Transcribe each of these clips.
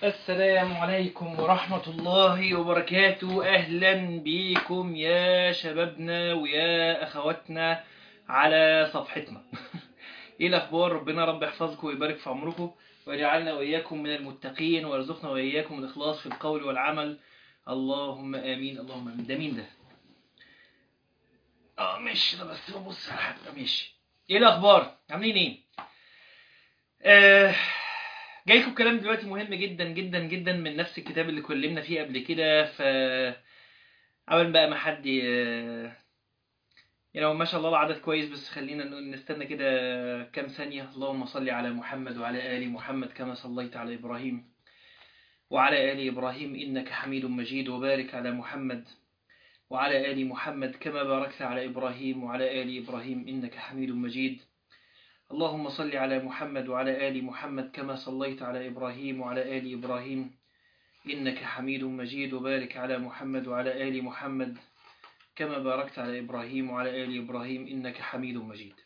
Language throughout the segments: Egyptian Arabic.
السلام عليكم ورحمة الله وبركاته أهلا بكم يا شبابنا ويا أخواتنا على صفحتنا إيه الأخبار ربنا رب يحفظكم ويبارك في عمركم ويجعلنا وإياكم من المتقين ويرزقنا وإياكم الإخلاص في القول والعمل اللهم آمين اللهم آمين ده مين ده؟ اه ماشي ده بس ببص على حد ماشي ايه الاخبار عاملين ايه آه جاي لكم كلام دلوقتي مهم جدا جدا جدا من نفس الكتاب اللي كلمنا فيه قبل كده ف قبل بقى ما حد ي- يعني ما شاء الله العدد كويس بس خلينا نقول- نستنى كده كام ثانية اللهم صل على محمد وعلى آل محمد كما صليت على إبراهيم وعلى آل إبراهيم إنك حميد مجيد وبارك على محمد وعلى آل محمد كما باركت على إبراهيم وعلى آل إبراهيم إنك حميد مجيد اللهم صل على محمد وعلى آل محمد كما صليت على إبراهيم وعلى آل إبراهيم إنك حميد مجيد وبارك على محمد وعلى آل محمد كما باركت على إبراهيم وعلى آل إبراهيم إنك حميد مجيد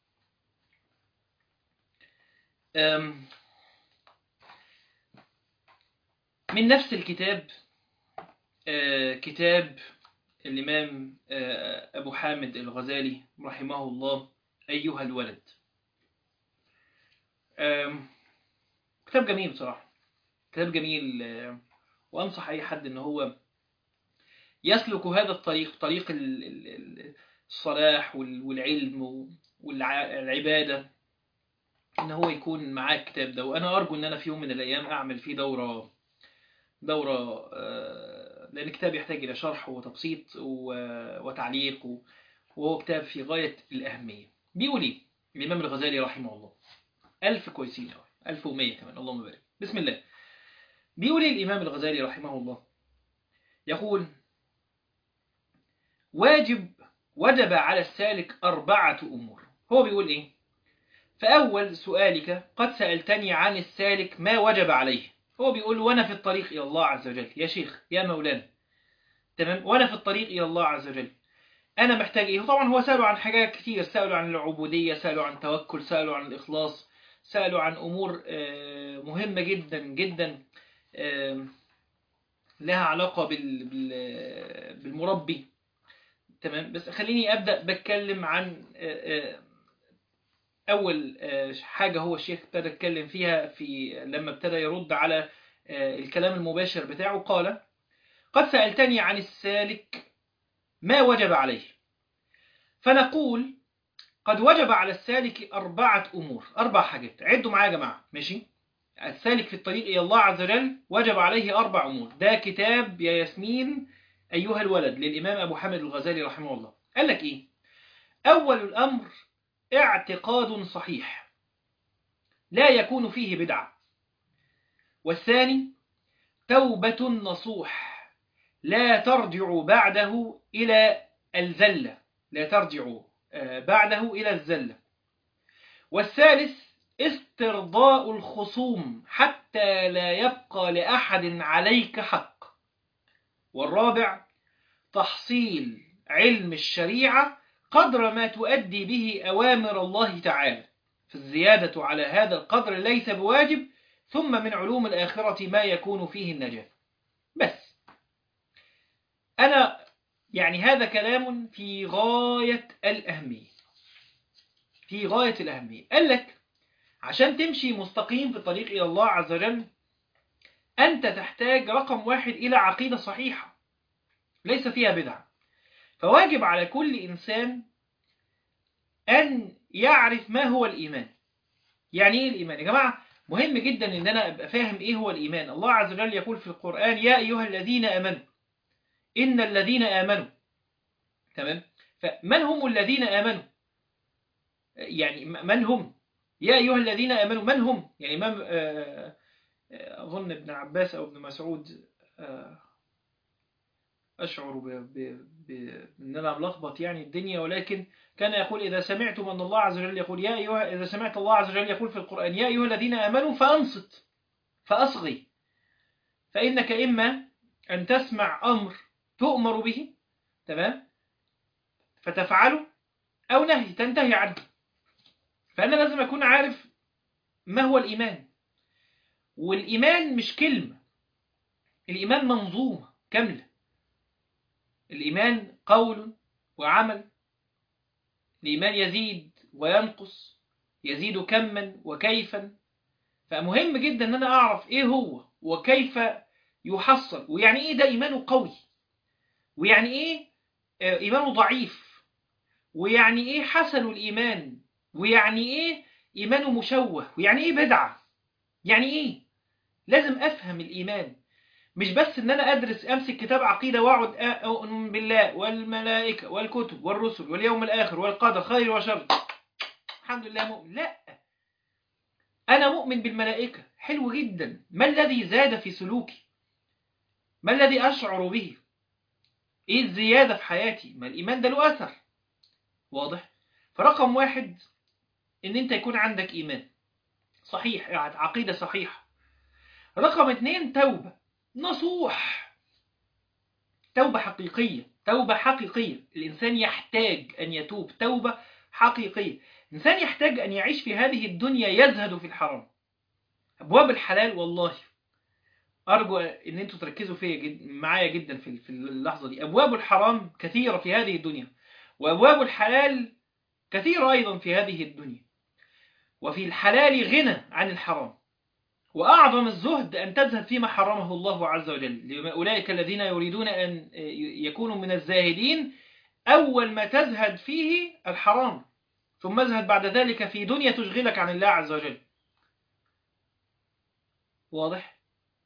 أم من نفس الكتاب آه، كتاب الإمام آه، أبو حامد الغزالي رحمه الله أيها الولد آم، كتاب جميل بصراحة كتاب جميل آه، وأنصح أي حد إن هو يسلك هذا الطريق طريق ال- ال- ال- الصلاح وال- والعلم والعبادة إن هو يكون معاه الكتاب ده وأنا أرجو إن أنا في يوم من الأيام أعمل فيه دورة دورة آه، لأن الكتاب يحتاج إلى شرح وتبسيط و- وتعليق و- وهو كتاب في غاية الأهمية بيقول إيه الإمام الغزالي رحمه الله ألف كويسين أوي ألف ومية كمان اللهم بارك بسم الله بيقول إيه الإمام الغزالي رحمه الله يقول واجب وجب على السالك أربعة أمور هو بيقول إيه فأول سؤالك قد سألتني عن السالك ما وجب عليه هو بيقول وأنا في الطريق إلى الله عز وجل يا شيخ يا مولانا تمام وأنا في الطريق إلى الله عز وجل أنا محتاج إيه طبعا هو سألوا عن حاجات كتير سألوا عن العبودية سألوا عن توكل سألوا عن الإخلاص سألوا عن أمور آه، مهمة جدا جدا آه، لها علاقة بال- بال- بالمربي تمام بس خليني أبدأ بتكلم عن آه، آه، أول آه، حاجة هو الشيخ ابتدى يتكلم فيها في لما ابتدى يرد على آه، الكلام المباشر بتاعه قال قد سألتني عن السالك ما وجب عليه فنقول قد وجب على السالك أربعة أمور أربع حاجات عدوا معايا يا جماعة ماشي السالك في الطريق إلى الله عز وجل وجب عليه أربع أمور ده كتاب يا ياسمين أيها الولد للإمام أبو حامد الغزالي رحمه الله قال لك إيه أول الأمر اعتقاد صحيح لا يكون فيه بدعة والثاني توبة نصوح لا ترجع بعده إلى الزلة لا ترجع آه، بعده إلى الزلة والثالث استرضاء الخصوم حتى لا يبقى لأحد عليك حق والرابع تحصيل علم الشريعة قدر ما تؤدي به أوامر الله تعالى فالزيادة على هذا القدر ليس بواجب ثم من علوم الآخرة ما يكون فيه النجاة بس أنا يعني هذا كلام في غاية الأهمية في غاية الأهمية قال لك عشان تمشي مستقيم في الطريق إلى الله عز وجل أنت تحتاج رقم واحد إلى عقيدة صحيحة ليس فيها بدعة فواجب على كل إنسان أن يعرف ما هو الإيمان يعني إيه الإيمان يا جماعة مهم جدا إن أنا أبقى فاهم إيه هو الإيمان الله عز وجل يقول في القرآن يا أيها الذين آمنوا إن الذين آمنوا تمام فمن هم الذين آمنوا يعني من هم يا أيها الذين آمنوا من هم يعني إمام آه، آه، أظن ابن عباس أو ابن مسعود آه، أشعر ب- ب- ب- بأن أنا ملخبط يعني الدنيا ولكن كان يقول إذا سمعتم أن الله عز وجل يقول يا أيها إذا سمعت الله عز وجل يقول في القرآن يا أيها الذين آمنوا فأنصت فأصغي فإنك إما أن تسمع أمر تؤمر به تمام فتفعله أو نهي تنتهي عنه فأنا لازم أكون عارف ما هو الإيمان والإيمان مش كلمة الإيمان منظومة كاملة الإيمان قول وعمل الإيمان يزيد وينقص يزيد كما وكيفا فمهم جدا أن أنا أعرف إيه هو وكيف يحصل ويعني إيه ده إيمانه قوي ويعني إيه إيمانه ضعيف ويعني إيه حسن الإيمان ويعني إيه إيمانه مشوه ويعني إيه بدعة يعني إيه لازم أفهم الإيمان مش بس ان انا ادرس امسك كتاب عقيده واقعد اؤمن بالله والملائكه والكتب والرسل واليوم الاخر والقدر خير وشر الحمد لله مؤمن لا انا مؤمن بالملائكه حلو جدا ما الذي زاد في سلوكي ما الذي اشعر به ايه الزياده في حياتي ما الايمان ده له اثر واضح فرقم واحد ان انت يكون عندك ايمان صحيح يعني عقيده صحيحه رقم اتنين توبه نصوح توبة حقيقية توبة حقيقية الإنسان يحتاج أن يتوب توبة حقيقية الإنسان يحتاج أن يعيش في هذه الدنيا يزهد في الحرام أبواب الحلال والله أرجو أن أنتم تركزوا فيا جد معايا جدا في في اللحظة دي أبواب الحرام كثيرة في هذه الدنيا وأبواب الحلال كثيرة أيضا في هذه الدنيا وفي الحلال غنى عن الحرام وأعظم الزهد أن تزهد فيما حرمه الله عز وجل أولئك الذين يريدون أن يكونوا من الزاهدين أول ما تزهد فيه الحرام ثم ازهد بعد ذلك في دنيا تشغلك عن الله عز وجل واضح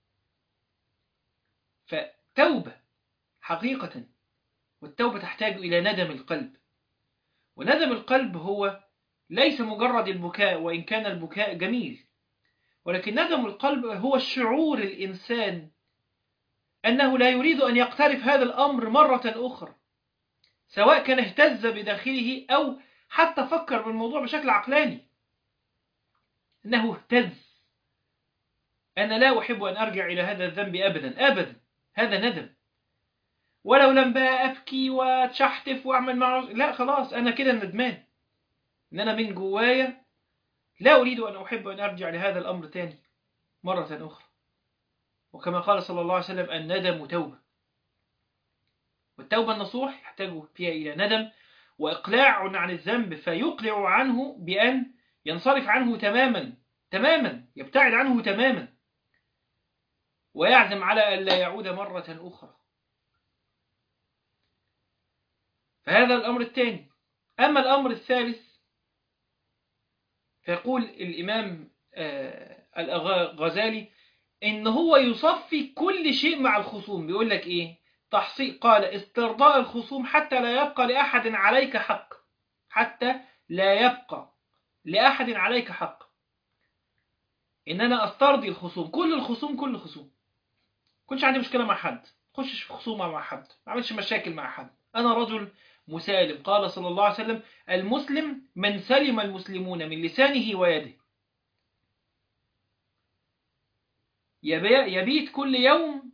فتوبة حقيقة والتوبة تحتاج إلى ندم القلب وندم القلب هو ليس مجرد البكاء وإن كان البكاء جميل ولكن ندم القلب هو الشعور الإنسان أنه لا يريد أن يقترف هذا الأمر مرة أخرى سواء كان اهتز بداخله أو حتى فكر بالموضوع بشكل عقلاني أنه اهتز أنا لا أحب أن أرجع إلى هذا الذنب أبدا أبدا هذا ندم ولو لم بقى أبكي وتشحتف وأعمل معه لا خلاص أنا كده ندمان إن أنا من جوايا لا أريد أن أحب أن أرجع لهذا الأمر تاني مرة أخرى وكما قال صلى الله عليه وسلم الندم توبة والتوبة النصوح يحتاج فيها إلى ندم وإقلاع عن الذنب فيقلع عنه بأن ينصرف عنه تماما تماما يبتعد عنه تماما ويعزم على أن لا يعود مرة أخرى فهذا الأمر الثاني أما الأمر الثالث فيقول الإمام الغزالي إن هو يصفي كل شيء مع الخصوم بيقول لك إيه تحصيل قال استرضاء الخصوم حتى لا يبقى لأحد عليك حق حتى لا يبقى لأحد عليك حق إن أنا أسترضي الخصوم كل الخصوم كل الخصوم كنتش عندي مشكلة مع حد خشش في خصومة مع حد ما عملش مشاكل مع حد أنا رجل مسالم قال صلى الله عليه وسلم المسلم من سلم المسلمون من لسانه ويده يبيت كل يوم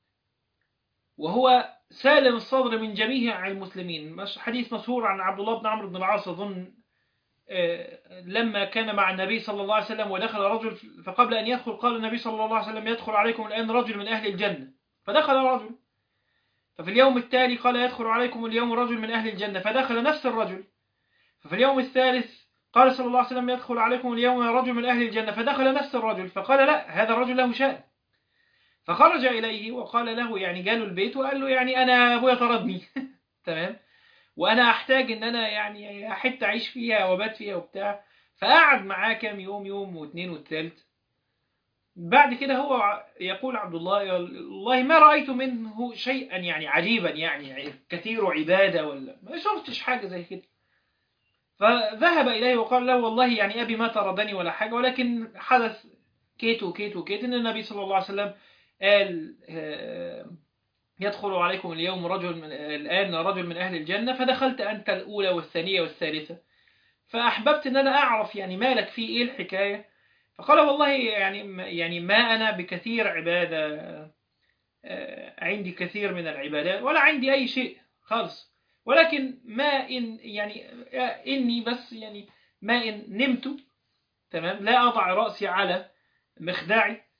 وهو سالم الصدر من جميع المسلمين حديث مشهور عن عبد الله بن عمرو بن العاص أظن لما كان مع النبي صلى الله عليه وسلم ودخل رجل فقبل أن يدخل قال النبي صلى الله عليه وسلم يدخل عليكم الآن رجل من أهل الجنة فدخل رجل ففي اليوم التالي قال يدخل عليكم اليوم رجل من أهل الجنة فدخل نفس الرجل ففي اليوم الثالث قال صلى الله عليه وسلم يدخل عليكم اليوم رجل من أهل الجنة فدخل نفس الرجل فقال لا هذا الرجل له شأن فخرج إليه وقال له يعني جاله البيت وقال له يعني أنا أبويا طردني تمام وأنا أحتاج إن أنا يعني حتة أعيش فيها وبات فيها وبتاع فقعد معاه كام يوم يوم واثنين والثالث بعد كده هو يقول عبد الله والله ما رأيت منه شيئا يعني عجيبا يعني كثير عبادة ولا ما شفتش حاجة زي كده فذهب إليه وقال له والله يعني أبي ما طردني ولا حاجة ولكن حدث كيت وكيت وكيت إن النبي صلى الله عليه وسلم قال يدخل عليكم اليوم رجل من الآن رجل من أهل الجنة فدخلت أنت الأولى والثانية والثالثة فأحببت أن أنا أعرف يعني مالك في إيه الحكاية فقال والله يعني يعني ما أنا بكثير عبادة عندي كثير من العبادات ولا عندي أي شيء خالص ولكن ما إن يعني إني بس يعني ما إن نمت تمام لا أضع رأسي على مخدعي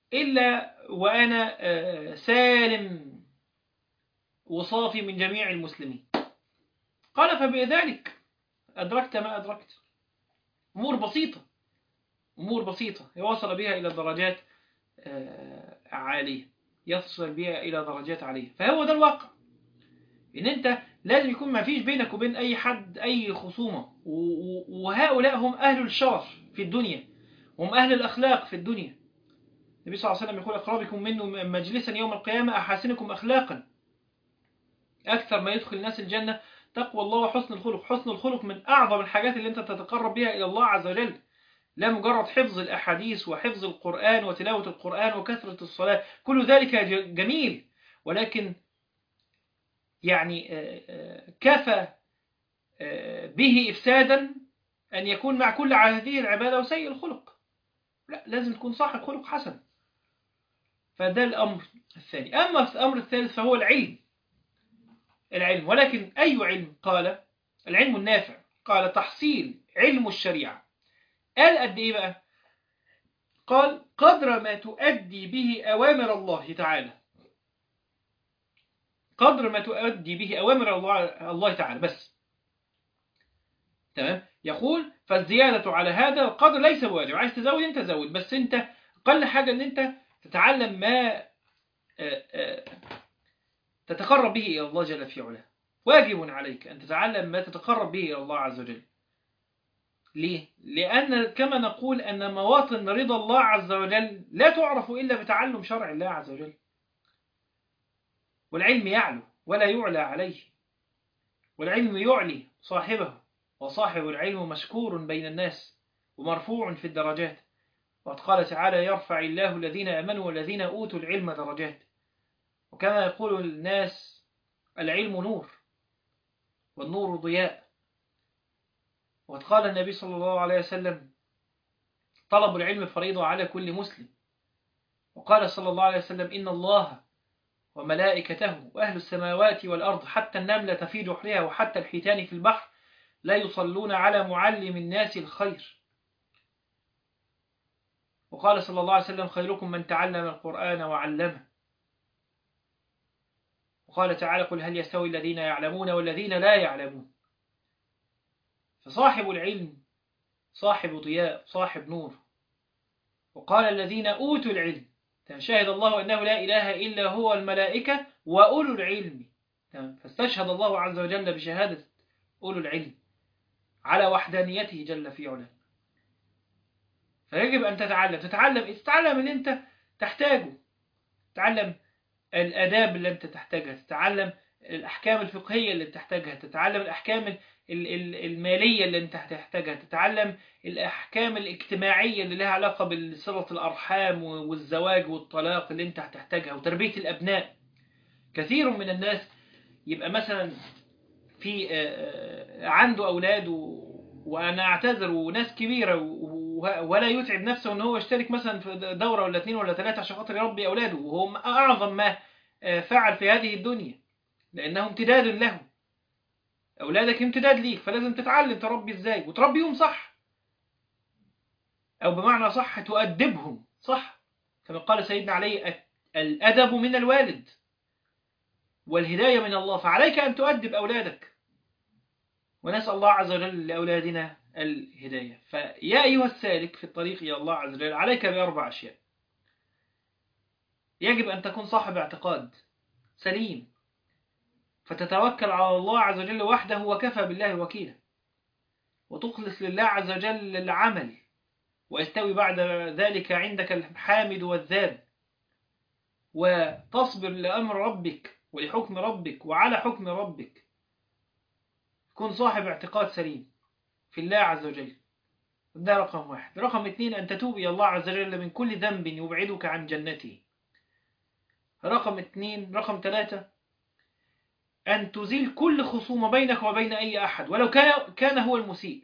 إلا وأنا سالم وصافي من جميع المسلمين قال فبذلك أدركت ما أدركت أمور بسيطة أمور بسيطة يوصل بها إلى درجات عالية يصل بها إلى درجات عالية فهو ده الواقع إن أنت لازم يكون ما فيش بينك وبين أي حد أي خصومة وهؤلاء هم أهل الشرف في الدنيا هم أهل الأخلاق في الدنيا النبي صلى الله عليه وسلم يقول أقربكم منه مجلسا يوم القيامة أحاسنكم أخلاقا أكثر ما يدخل الناس الجنة تقوى الله وحسن الخلق حسن الخلق من أعظم الحاجات اللي أنت تتقرب بها إلى الله عز وجل لا مجرد حفظ الأحاديث وحفظ القرآن وتلاوة القرآن وكثرة الصلاة كل ذلك جميل ولكن يعني كفى به إفسادا أن يكون مع كل هذه العبادة وسيء الخلق لا لازم تكون صاحب خلق حسن فده الأمر الثاني أما الأمر الثالث فهو العلم العلم ولكن أي علم قال العلم النافع قال تحصيل علم الشريعة قال قد إيه بقى قال قدر ما تؤدي به أوامر الله تعالى قدر ما تؤدي به أوامر الله, الله تعالى بس تمام يقول فالزيادة على هذا القدر ليس بواجب عايز تزود انت زود بس انت أقل حاجة ان انت تتعلم ما تتقرب به إلى الله جل في علاه واجب عليك أن تتعلم ما تتقرب به إلى الله عز وجل ليه؟ لأن كما نقول أن مواطن رضا الله عز وجل لا تعرف إلا بتعلم شرع الله عز وجل والعلم يعلو ولا يعلى عليه والعلم يعلي صاحبه وصاحب العلم مشكور بين الناس ومرفوع في الدرجات وقد قال تعالى يرفع الله الذين أمنوا والذين أوتوا العلم درجات وكما يقول الناس العلم نور والنور ضياء وقد قال النبي صلى الله عليه وسلم طلب العلم فريضة على كل مسلم وقال صلى الله عليه وسلم إن الله وملائكته وأهل السماوات والأرض حتى النملة في جحرها وحتى الحيتان في البحر لا يصلون على معلم الناس الخير وقال صلى الله عليه وسلم خيركم من تعلم القرآن وعلمه وقال تعالى قل هل يستوي الذين يعلمون والذين لا يعلمون فصاحب العلم صاحب ضياء صاحب نور وقال الذين أوتوا العلم شهد الله أنه لا إله إلا هو الملائكة وأولو العلم فاستشهد الله عز وجل بشهادة أولو العلم على وحدانيته جل في علاه فيجب أن تتعلم تتعلم تتعلم اللي أنت تحتاجه تتعلم الآداب اللي أنت تحتاجها تتعلم الأحكام الفقهية اللي تحتاجها تتعلم الأحكام المالية اللي أنت هتحتاجها تتعلم الأحكام الاجتماعية اللي لها علاقة بصلة الأرحام والزواج والطلاق اللي أنت هتحتاجها وتربية الأبناء كثير من الناس يبقى مثلا في عنده أولاد وأنا أعتذر وناس كبيرة ولا يتعب نفسه ان هو يشترك مثلا في دورة ولا اثنين ولا ثلاثة عشان خاطر يربي أولاده وهو أعظم ما فعل في هذه الدنيا لأنه امتداد له أولادك امتداد ليك فلازم تتعلم تربي ازاي وتربيهم صح أو بمعنى صح تؤدبهم صح كما قال سيدنا علي الأدب من الوالد والهداية من الله فعليك أن تؤدب أولادك ونسأل الله عز وجل لأولادنا الهداية فيا أيها السالك في الطريق إلى الله عز وجل عليك بأربع أشياء يجب أن تكون صاحب اعتقاد سليم فتتوكل على الله عز وجل وحده وكفى بالله وكيلا وتخلص لله عز وجل العمل ويستوي بعد ذلك عندك الحامد والذاب وتصبر لأمر ربك ولحكم ربك وعلى حكم ربك كن صاحب اعتقاد سليم في الله عز وجل ده رقم واحد رقم اثنين أن تتوب إلى الله عز وجل من كل ذنب يبعدك عن جنته رقم اثنين رقم ثلاثة أن تزيل كل خصومة بينك وبين أي أحد ولو كان هو المسيء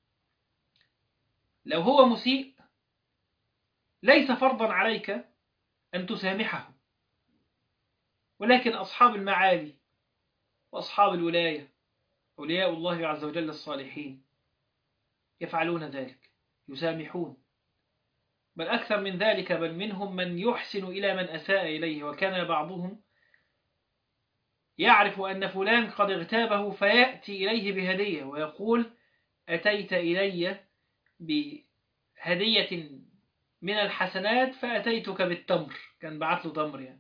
لو هو مسيء ليس فرضا عليك أن تسامحه ولكن أصحاب المعالي وأصحاب الولاية أولياء الله عز وجل الصالحين يفعلون ذلك يسامحون بل أكثر من ذلك بل منهم من يحسن إلى من أساء إليه وكان بعضهم يعرف أن فلان قد اغتابه فيأتي إليه بهدية ويقول أتيت إلي بهدية من الحسنات فأتيتك بالتمر كان بعت له تمر يعني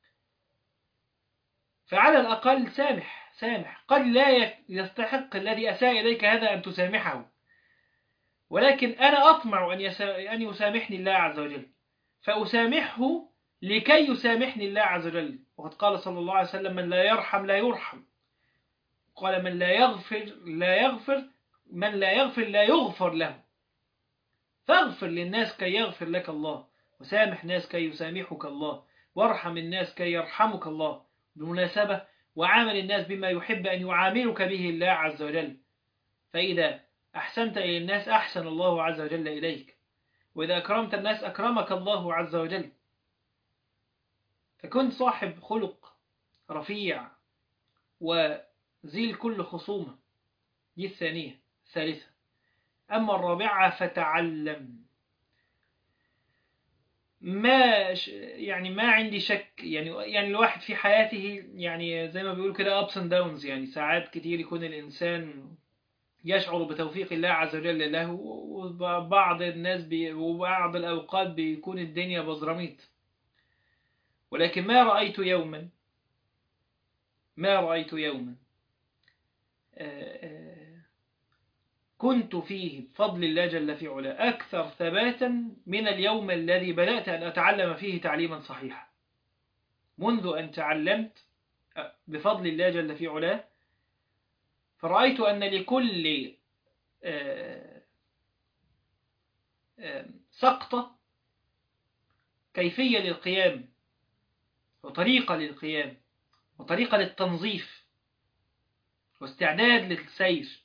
فعلى الأقل سامح سامح قد لا يستحق الذي أساء إليك هذا أن تسامحه ولكن أنا أطمع أن, يسا... أن يسامحني الله عز وجل فأسامحه لكي يسامحني الله عز وجل وقد قال صلى الله عليه وسلم من لا يرحم لا يرحم قال من لا يغفر لا يغفر من لا يغفر لا يغفر له فاغفر للناس كي يغفر لك الله وسامح ناس كي يسامحك الله وارحم الناس كي يرحمك الله بالمناسبة وعامل الناس بما يحب أن يعاملك به الله عز وجل فإذا أحسنت إلى الناس أحسن الله عز وجل إليك وإذا أكرمت الناس أكرمك الله عز وجل فكنت صاحب خلق رفيع وزيل كل خصومة دي الثانية الثالثة أما الرابعة فتعلم ما يعني ما عندي شك يعني يعني الواحد في حياته يعني زي ما بيقول كده ups and downs يعني ساعات كتير يكون الإنسان يشعر بتوفيق الله عز وجل له وبعض الناس بي وبعض الأوقات بيكون الدنيا بزرميط ولكن ما رأيت يوما ما رأيت يوما كنت فيه بفضل الله جل في علا أكثر ثباتا من اليوم الذي بدأت أن أتعلم فيه تعليما صحيحا منذ أن تعلمت بفضل الله جل في علا فرأيت أن لكل سقطة كيفية للقيام وطريقة للقيام وطريقة للتنظيف واستعداد للسير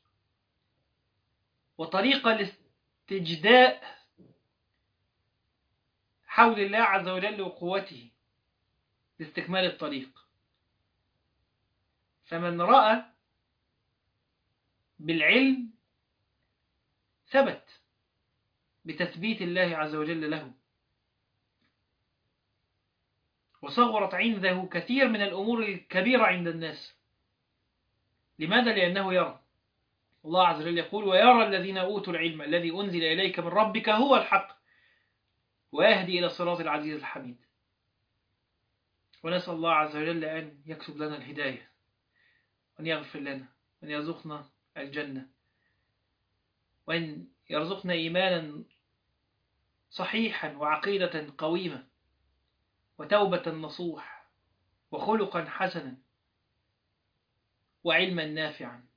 وطريقة لاستجداء حول الله عز وجل وقوته لاستكمال الطريق فمن رأى بالعلم ثبت بتثبيت الله عز وجل له وصغرت عنده كثير من الأمور الكبيرة عند الناس لماذا؟ لأنه يرى الله عز وجل يقول ويرى الذين أوتوا العلم الذي أنزل إليك من ربك هو الحق ويهدي إلى الصراط العزيز الحميد ونسأل الله عز وجل أن يكتب لنا الهداية وأن يغفر لنا وأن يرزقنا الجنة وأن يرزقنا إيمانا صحيحا وعقيدة قويمة وتوبة نصوح وخلقا حسنا وعلما نافعا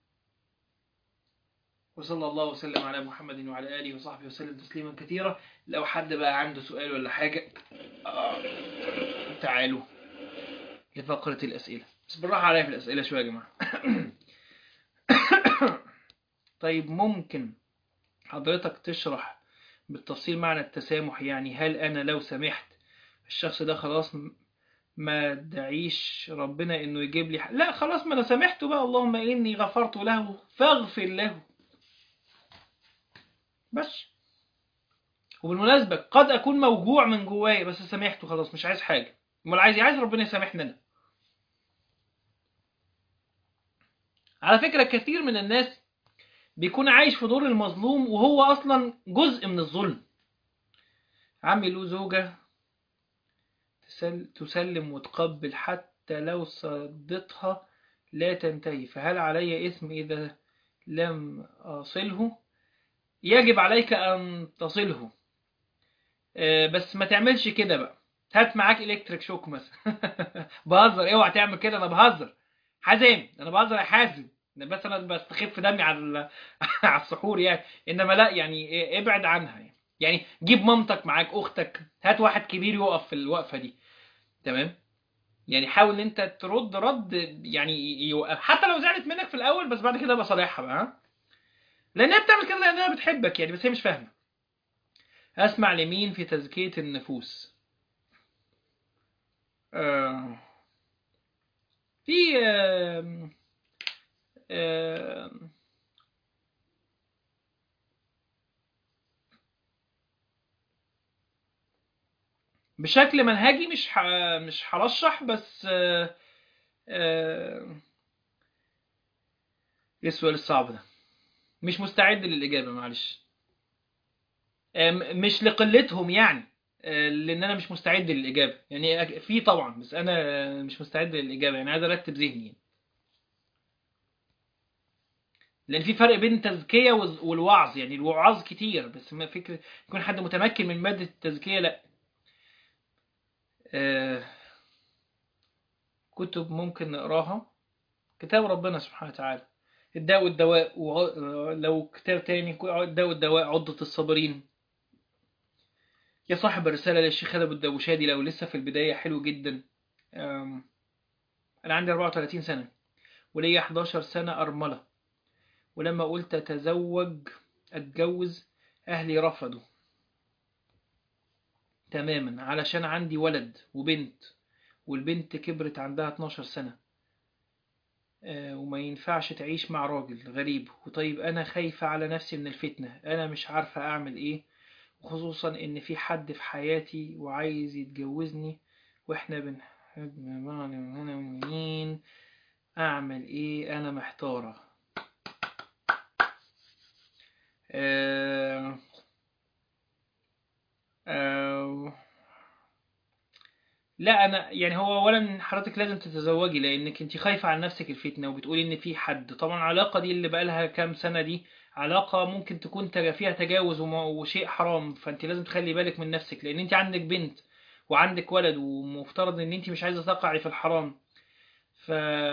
وصلى الله وسلم على محمد وعلى آله وصحبه وسلم تسليما كثيرا لو حد بقى عنده سؤال ولا حاجة تعالوا لفقرة الأسئلة بس بالراحة عليا في الأسئلة شوية يا جماعة طيب ممكن حضرتك تشرح بالتفصيل معنى التسامح يعني هل أنا لو سمحت الشخص ده خلاص ما دعيش ربنا انه يجيب لي لا خلاص ما انا سامحته بقى اللهم اني غفرت له فاغفر له بس وبالمناسبة قد اكون موجوع من جوايا بس سامحته خلاص مش عايز حاجة امال عايز عايز ربنا يسامحني انا على فكرة كثير من الناس بيكون عايش في دور المظلوم وهو اصلا جزء من الظلم عمي له زوجة تسلم وتقبل حتى لو صدتها لا تنتهي فهل علي إثم إذا لم أصله يجب عليك أن تصله بس ما تعملش كده بقى هات معاك إلكتريك شوك مثلا بهزر اوعى تعمل كده أنا بهزر حازم أنا بهزر يا حازم بس أنا بستخف دمي على على السحور يعني إنما لا يعني ابعد عنها يعني يعني جيب مامتك معاك اختك هات واحد كبير يقف في الوقفه دي تمام يعني حاول ان انت ترد رد يعني يوقف حتى لو زعلت منك في الاول بس بعد كده بصالحها بقى ها لانها بتعمل كده لانها بتحبك يعني بس هي مش فاهمه اسمع لمين في تزكيه النفوس آه في آه آه بشكل منهجي مش ح... مش هرشح بس آه، آه، ايه السؤال الصعب ده مش مستعد للإجابة معلش آه، م- مش لقلتهم يعني آه، لأن أنا مش مستعد للإجابة يعني أك- في طبعا بس أنا آه، مش مستعد للإجابة يعني عايز أرتب ذهني يعني. لأن في فرق بين التزكية والز- والوعظ يعني الوعاظ كتير بس ما فكرة يكون حد متمكن من مادة التزكية لا آه، كتب ممكن نقراها كتاب ربنا سبحانه وتعالى الداء والدواء وع- لو كتاب تاني الداء والدواء عضة الصابرين يا صاحب الرسالة للشيخ خالد الدوشادي لو لسه في البداية حلو جدا أم، أنا عندي 34 سنة وليا 11 سنة أرملة ولما قلت أتزوج أتجوز أهلي رفضوا تماما علشان عندي ولد وبنت والبنت كبرت عندها 12 سنة آه، وما ينفعش تعيش مع راجل غريب وطيب أنا خايفة على نفسي من الفتنة أنا مش عارفة أعمل إيه وخصوصا إن في حد في حياتي وعايز يتجوزني وإحنا بنحب بعض وأنا مين أعمل إيه أنا محتارة آه آه لا انا يعني هو اولا حضرتك لازم تتزوجي لانك انت خايفه على نفسك الفتنه وبتقولي ان في حد طبعا العلاقه دي اللي بقالها كام سنه دي علاقه ممكن تكون تج- فيها تجاوز وم- وشيء حرام فانت لازم تخلي بالك من نفسك لان انت عندك بنت وعندك ولد ومفترض ان انت مش عايزه تقعي في الحرام ف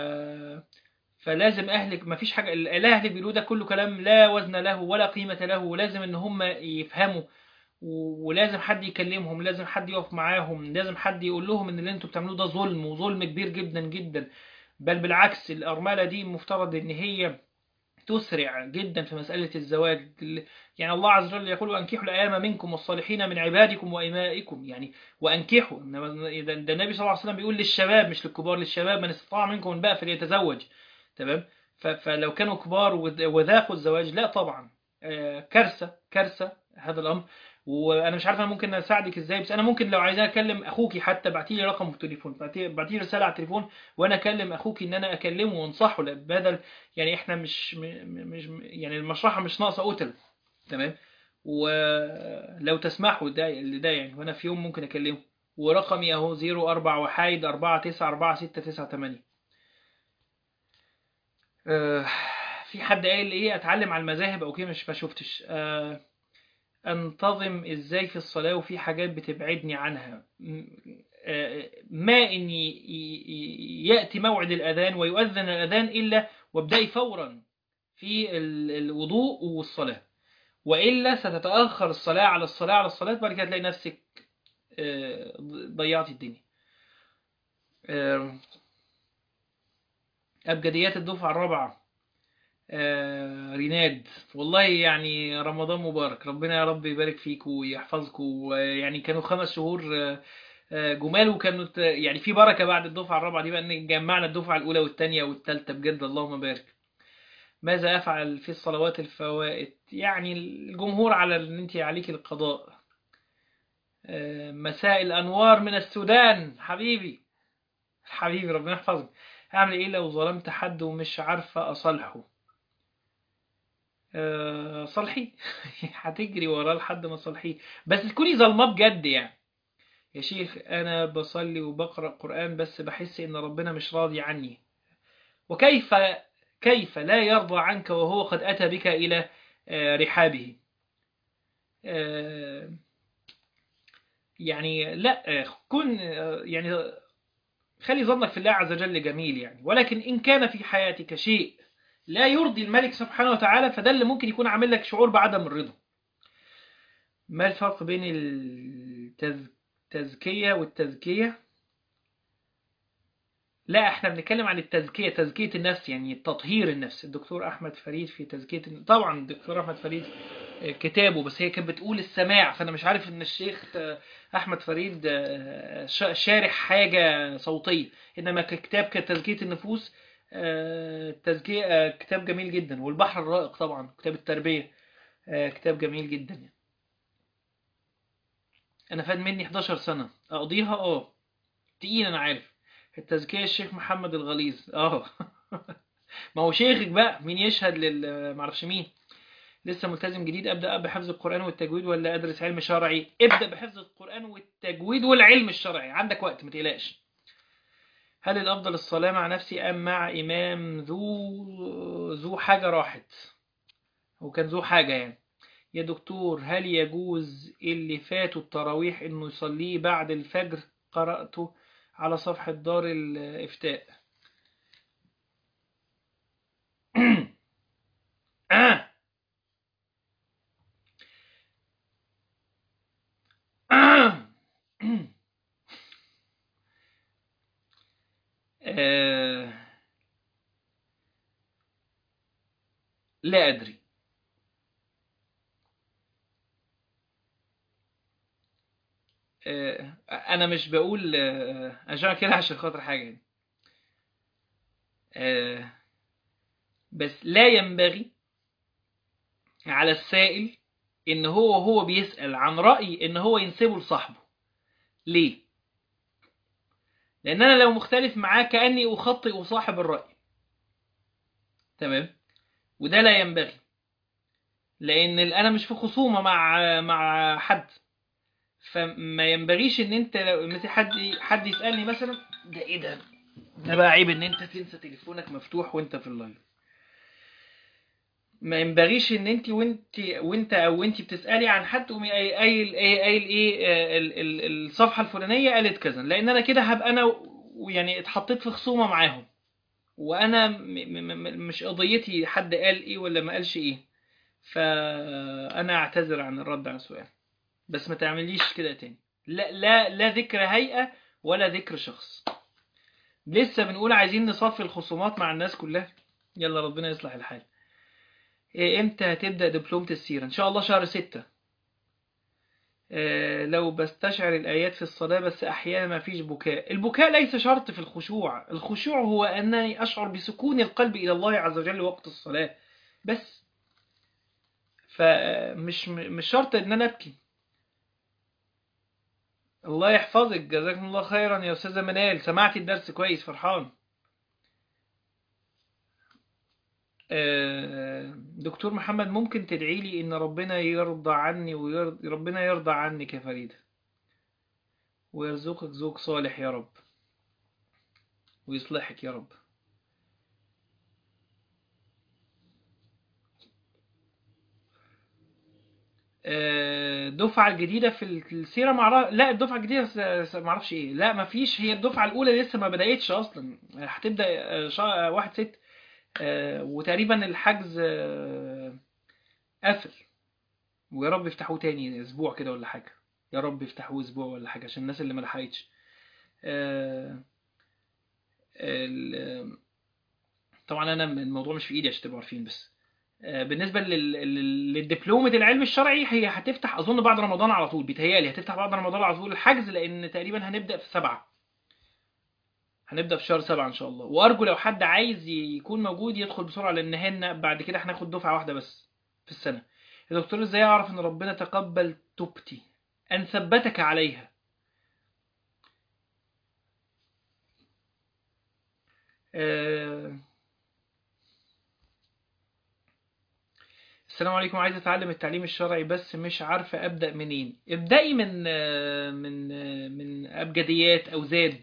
فلازم اهلك ما فيش حاجه اللي اهلك بيقولوه ده كله كلام لا وزن له ولا قيمه له ولازم ان هم يفهموا و- ولازم حد يكلمهم لازم حد يقف معاهم لازم حد يقول لهم ان اللي انتوا بتعملوه ده ظلم وظلم كبير جدا جدا بل بالعكس الأرملة دي مفترض ان هي تسرع جدا في مسألة الزواج يعني الله عز وجل يقول وأنكحوا الأيام منكم والصالحين من عبادكم وإمائكم يعني وأنكحوا إنما ده ده النبي صلى الله عليه وسلم بيقول للشباب مش للكبار للشباب من استطاع منكم الباء فليتزوج تمام ف- فلو كانوا كبار وذ- وذاقوا الزواج لا طبعا آه، كارثة كارثة هذا الأمر وانا مش عارف انا ممكن اساعدك ازاي بس انا ممكن لو عايزاه اكلم اخوكي حتى ابعتي لي رقم التليفون ابعتي لي رساله على التليفون وانا اكلم اخوكي ان انا اكلمه وانصحه لا- بدل يعني احنا مش م- م- مش يعني المشرحه مش ناقصه قتل تمام ولو تسمحوا ده ده يعني وانا في يوم ممكن اكلمه ورقمي اهو 04 وحايد 4946698 آه، في حد قايل ايه اتعلم على المذاهب او كده مش ما شفتش آه، انتظم ازاي في الصلاة وفي حاجات بتبعدني عنها م- آه، ما ان ي- ي- يأتي موعد الأذان ويؤذن الأذان إلا وابدأي فورا في ال- الوضوء والصلاة وإلا ستتأخر الصلاة على الصلاة على الصلاة بعد كده تلاقي نفسك آه، ضيعتي الدنيا آه، أبجديات الدفعة الرابعة آه، ريناد والله يعني رمضان مبارك ربنا يا رب يبارك فيك ويحفظكم ويعني كانوا خمس شهور آه، آه، جمال وكانت يعني في بركة بعد الدفعة الرابعة دي بقى ان جمعنا الدفعة الأولى والثانية والثالثة بجد اللهم بارك ماذا أفعل في الصلوات الفوائت يعني الجمهور على ان انت عليك القضاء آه، مساء الأنوار من السودان حبيبي حبيبي ربنا يحفظك أعمل إيه لو ظلمت حد ومش عارفة أصالحه آه، صالحي هتجري وراه لحد ما صالحيه بس تكوني ظالماه بجد يعني يا شيخ أنا بصلي وبقرأ قرآن بس بحس إن ربنا مش راضي عني وكيف كيف لا يرضى عنك وهو قد أتى بك إلى آه، رحابه آه، يعني لا آه، كن آه، يعني خلي ظنك في الله عز وجل جميل يعني ولكن إن كان في حياتك شيء لا يرضي الملك سبحانه وتعالى فده اللي ممكن يكون عامل لك شعور بعدم الرضا ما الفرق بين التزكية والتزكية لا احنا بنتكلم عن التزكية تزكية النفس يعني تطهير النفس الدكتور احمد فريد في تزكية الن- طبعا الدكتور احمد فريد آه، كتابه بس هي كانت بتقول السماع فانا مش عارف ان الشيخ آه، احمد فريد آه، شا- شارح حاجة صوتية انما ككتاب كتزكية النفوس آه، تزكية آه، كتاب جميل جدا والبحر الرائق طبعا كتاب التربية آه، كتاب جميل جدا يعني. انا فات مني 11 سنة اقضيها اه تقيل انا عارف التزكية الشيخ محمد الغليظ اه ما هو شيخك بقى مين يشهد لل معرفش مين لسه ملتزم جديد ابدا بحفظ القران والتجويد ولا ادرس علم شرعي ابدا بحفظ القران والتجويد والعلم الشرعي عندك وقت ما تقلقش هل الافضل الصلاه مع نفسي ام مع امام ذو ذو حاجه راحت هو كان ذو حاجه يعني يا دكتور هل يجوز اللي فاتوا التراويح انه يصليه بعد الفجر قراته على صفحه دار الافتاء آه. آه. لا أدري آه. أنا مش بقول آه. عشان كده عشان خاطر حاجة يعني. آه. بس لا ينبغي على السائل ان هو هو بيسأل عن رأي ان هو ينسبه لصاحبه ليه لان انا لو مختلف معاه كأني اخطئ صاحب الرأي تمام وده لا ينبغي لان انا مش في خصومة مع مع حد فما ينبغيش ان انت لو مثل حد حد يسألني مثلا ده ايه ده ده بقى عيب ان انت تنسى تليفونك مفتوح وانت في اللايف ما ينبغيش ان انت وانت وانت او انت بتسالي عن حد قومي قايل ايه قايل ايه ال- ال- الصفحه الفلانيه قالت كذا لان انا كده هبقى انا يعني اتحطيت في خصومه معاهم وانا م- م- م- مش قضيتي حد قال ايه ولا ما قالش ايه فانا اعتذر عن الرد على السؤال بس ما تعمليش كده تاني لا لا لا ذكر هيئه ولا ذكر شخص لسه بنقول عايزين نصفي الخصومات مع الناس كلها يلا ربنا يصلح الحال إيه امتى هتبدأ دبلومة السيرة ان شاء الله شهر ستة آه، لو بستشعر الآيات في الصلاة بس أحيانا ما فيش بكاء البكاء ليس شرط في الخشوع الخشوع هو أنني أشعر بسكون القلب إلى الله عز وجل وقت الصلاة بس فمش مش شرط أن أنا أبكي الله يحفظك جزاكم الله خيرا يا أستاذة منال سمعتي الدرس كويس فرحان آه، دكتور محمد ممكن تدعي لي ان ربنا يرضى عني ويرضى ربنا يرضى عنك يا فريدة ويرزقك زوج صالح يا رب ويصلحك يا رب آه، الدفعة الجديدة في السيرة معرف... لا الدفعة الجديدة س- س- معرفش ايه لا مفيش هي الدفعة الأولى لسه ما بدأتش أصلا هتبدأ آه، شا... واحد ست آه، وتقريبا الحجز آه، قفل ويا رب يفتحوه تاني اسبوع كده ولا حاجه يا رب يفتحوه اسبوع ولا حاجه عشان الناس اللي ما لحقتش آه، ال- طبعا انا الموضوع مش في ايدي عشان تبقوا عارفين بس آه، بالنسبه لل- لل- للدبلومه العلم الشرعي هي هتفتح اظن بعد رمضان على طول بيتهيالي هتفتح بعد رمضان على طول الحجز لان تقريبا هنبدا في سبعة هنبدا في شهر سبعة ان شاء الله وارجو لو حد عايز يكون موجود يدخل بسرعه لان هن بعد كده هناخد دفعه واحده بس في السنه يا دكتور ازاي اعرف ان ربنا تقبل توبتي ان ثبتك عليها آه، السلام عليكم عايز اتعلم التعليم الشرعي بس مش عارفه ابدا منين ابدأي من آه، من آه، من ابجديات او زاد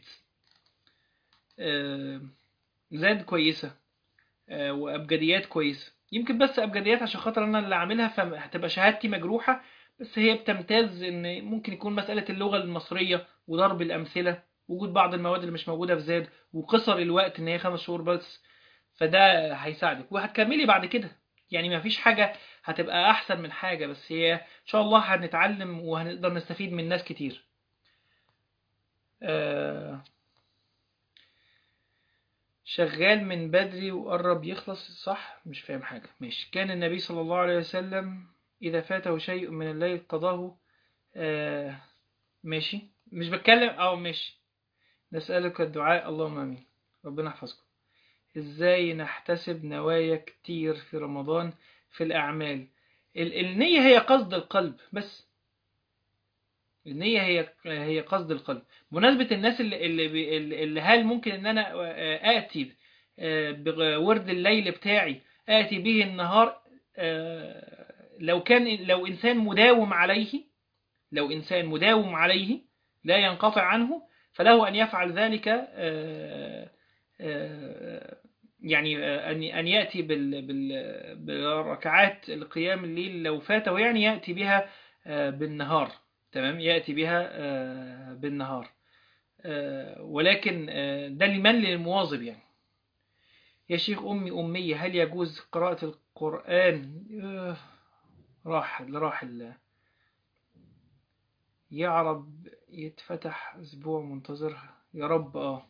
آه، زاد كويسه آه، وابجديات كويسه يمكن بس ابجديات عشان خاطر انا اللي عاملها فهتبقى شهادتي مجروحه بس هي بتمتاز ان ممكن يكون مساله اللغه المصريه وضرب الامثله وجود بعض المواد اللي مش موجوده في زاد وقصر الوقت ان هي خمس شهور بس فده هيساعدك وهتكملي بعد كده يعني ما فيش حاجه هتبقى احسن من حاجه بس هي ان شاء الله هنتعلم وهنقدر نستفيد من ناس كتير آه، شغال من بدري وقرب يخلص صح مش فاهم حاجة ماشي كان النبي صلى الله عليه وسلم إذا فاته شيء من الليل قضاه آه ماشي مش بتكلم أو ماشي نسألك الدعاء اللهم آمين ربنا يحفظكم إزاي نحتسب نوايا كتير في رمضان في الأعمال ال- النية هي قصد القلب بس النية هي هي قصد القلب بمناسبة الناس اللي اللي, بي- اللي هل ممكن ان انا اتي بورد الليل بتاعي اتي به النهار آه، لو كان لو انسان مداوم عليه لو انسان مداوم عليه لا ينقطع عنه فله ان يفعل ذلك آه، آه، يعني آه، ان ان ياتي بال بال بالركعات القيام الليل لو فاته يعني ياتي بها آه، بالنهار تمام ياتي بها آه، بالنهار آه، ولكن آه، ده لمن للمواظب يعني يا شيخ أمي أمية هل يجوز قراءة القرآن آه، راح راح ال- يا رب يتفتح أسبوع منتظرها يا رب اه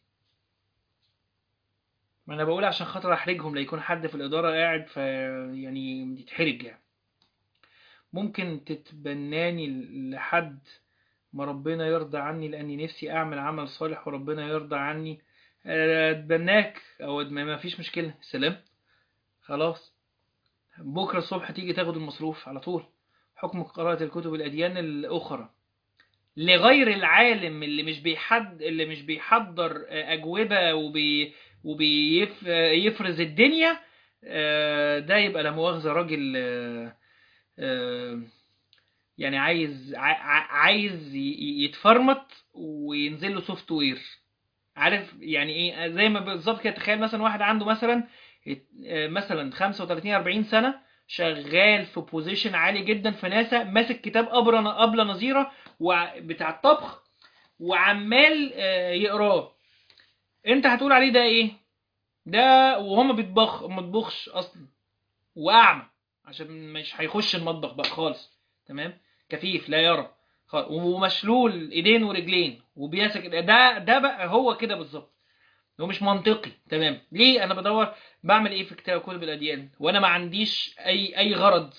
ما أنا بقول عشان خاطر أحرجهم لا يكون حد في الإدارة قاعد في يعني يتحرج يعني ممكن تتبناني لحد ما ربنا يرضى عني لأني نفسي أعمل عمل صالح وربنا يرضى عني آه، أتبناك أو أد- ما فيش مشكلة سلام خلاص بكرة الصبح تيجي تاخد المصروف على طول حكم قراءة الكتب الأديان الأخرى لغير العالم اللي مش بيحد اللي مش بيحضر أجوبة وبي وبيفرز الدنيا آه، ده يبقى لا مؤاخذة راجل آه، آه، يعني عايز ع- ع- عايز ي- ي- يتفرمط وينزل له سوفت وير عارف يعني ايه زي ما بالظبط كده تخيل مثلا واحد عنده مثلا آه، مثلا 35 40 سنه شغال في بوزيشن عالي جدا في ناسا ماسك كتاب ابره ابله نظيره وع- بتاع الطبخ وعمال آه، يقراه انت هتقول عليه ده ايه ده وهو ما بيطبخ ما بيطبخش اصلا واعمى عشان مش هيخش المطبخ بقى خالص تمام كفيف لا يرى خالص. ومشلول ايدين ورجلين وبيمسك ده ده بقى هو كده بالظبط هو مش منطقي تمام ليه انا بدور بعمل ايه في كتاب كتب الاديان وانا ما عنديش اي اي غرض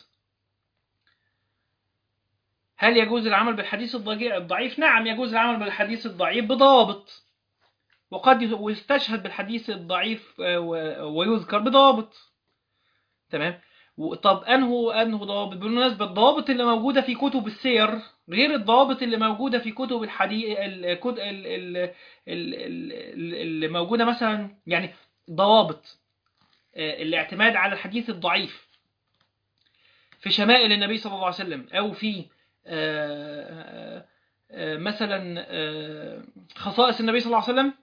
هل يجوز العمل بالحديث الضجي- الضعيف نعم يجوز العمل بالحديث الضعيف بضابط وقد يستشهد بالحديث الضعيف آه، و- ويذكر بضابط تمام و- طب انه انه ضوابط بالمناسبه الضوابط اللي موجوده في كتب السير غير الضوابط اللي موجوده في كتب الحديث الكد... ال... ال... ال... ال- اللي موجوده مثلا يعني ضوابط آه، الاعتماد على الحديث الضعيف في شمائل النبي صلى الله عليه وسلم او في آه، آه، آه، مثلا آه، خصائص النبي صلى الله عليه وسلم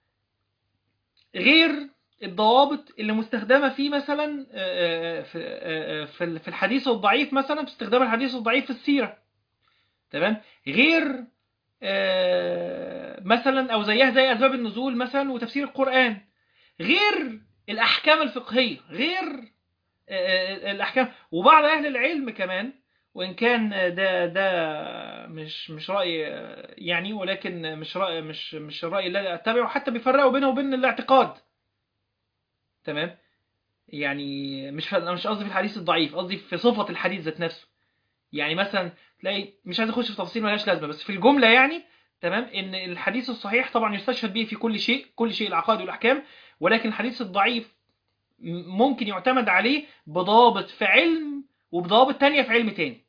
غير الضوابط اللي مستخدمة في مثلا آه، آه، في آه، آه، في في الحديث الضعيف مثلا في استخدام الحديث الضعيف في السيرة تمام غير آه، مثلا او زيها زي اسباب النزول مثلا وتفسير القرآن غير الاحكام الفقهية غير آه، الاحكام وبعض اهل العلم كمان وان كان ده ده مش مش راي آه، يعني ولكن مش راي مش مش الراي اللي اتبعه حتى بيفرقوا بينه وبين الاعتقاد تمام يعني مش انا مش قصدي في الحديث الضعيف قصدي في صفة الحديث ذات نفسه يعني مثلا تلاقي مش عايز اخش في تفاصيل ملهاش لازمه بس في الجمله يعني تمام ان الحديث الصحيح طبعا يستشهد به في كل شيء كل شيء العقائد والاحكام ولكن الحديث الضعيف م- ممكن يعتمد عليه بضابط في علم وبضابط تانية في علم تاني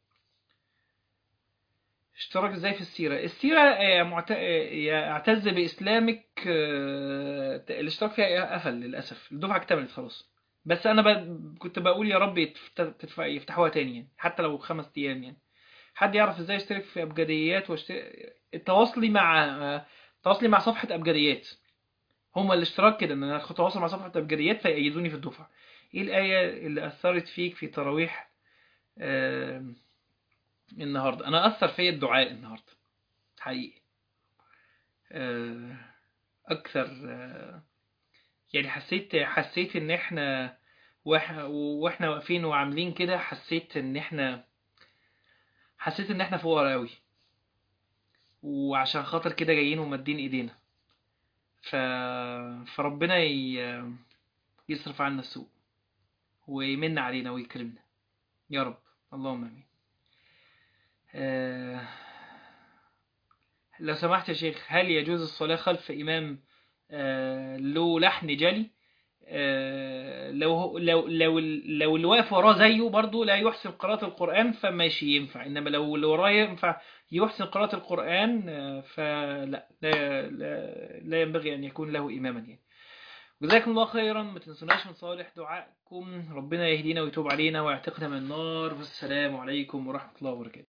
اشتراك ازاي في السيرة السيرة آه، معت- آه، يعتز بإسلامك آه، الاشتراك فيها قفل للأسف الدفعة اكتملت خلاص بس أنا ب... كنت بقول يا رب يتفت- تتف- يفتحوها تاني يعني حتى لو خمس أيام يعني حد يعرف ازاي يشترك في أبجديات واشت... تواصلي مع آه، تواصلي مع صفحة أبجديات هما الاشتراك كده ان انا اتواصل مع صفحة أبجديات فيأيدوني في الدفعة ايه الآية اللي أثرت فيك في تراويح آه، النهاردة انا أثر فيا الدعاء النهاردة حقيقي آه، اكثر آه، يعني حسيت حسيت ان احنا واحنا واحنا واقفين وعاملين كده حسيت ان احنا حسيت ان احنا فقراء قوي وعشان خاطر كده جايين ومادين ايدينا ف... فربنا ي... يصرف عنا السوء ويمن علينا ويكرمنا يا رب اللهم امين آه، لو سمحت يا شيخ هل يجوز الصلاة خلف إمام آه، له لحن جلي آه، لو هو- لو لو لو اللي واقف وراه زيه برضه لا يحسن قراءة القرآن فماشي ينفع إنما لو اللي وراه ينفع يحسن قراءة القرآن آه، فلا لا, لا, لا ينبغي أن يكون له إماما يعني جزاكم الله خيرا ما تنسوناش من صالح دعائكم ربنا يهدينا ويتوب علينا ويعتقنا من النار والسلام عليكم ورحمة الله وبركاته